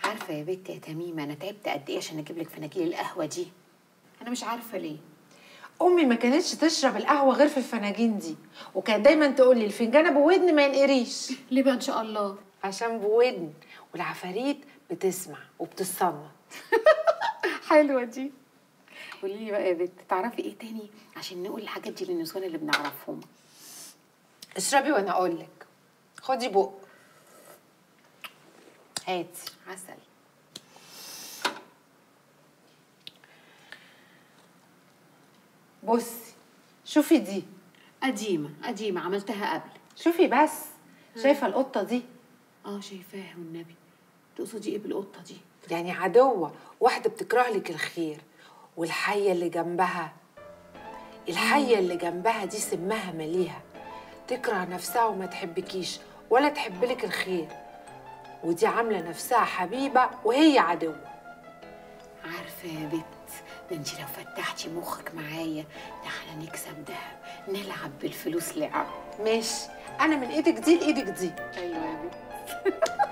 عارفه يا بنت يا تميمه انا تعبت قد ايه عشان اجيب لك فناجيل القهوه دي انا مش عارفه ليه امي ما كانتش تشرب القهوه غير في الفناجين دي وكانت دايما تقول لي الفنجان ابو ودن ما ينقريش ليه بقى ان شاء الله عشان بودن والعفاريت بتسمع وبتصنت حلوه دي قولي لي بقى يا بنت تعرفي ايه تاني عشان نقول الحاجات دي للنسوان اللي بنعرفهم اشربي وانا اقول لك خدي بق هاتي عسل بصي شوفي دي قديمه قديمه عملتها قبل شوفي بس شايفه القطه دي اه شايفاها والنبي تقصدي ايه بالقطه دي يعني عدوة واحدة بتكره لك الخير والحية اللي جنبها الحية اللي جنبها دي سمها مليها تكره نفسها وما تحبكيش ولا تحب لك الخير ودي عاملة نفسها حبيبة وهي عدوة عارفه يا بت ده انت لو فتحتي مخك معايا ده احنا نكسب دهب نلعب بالفلوس لعب ماشي أنا من إيدك دي لإيدك دي ايوه يا بت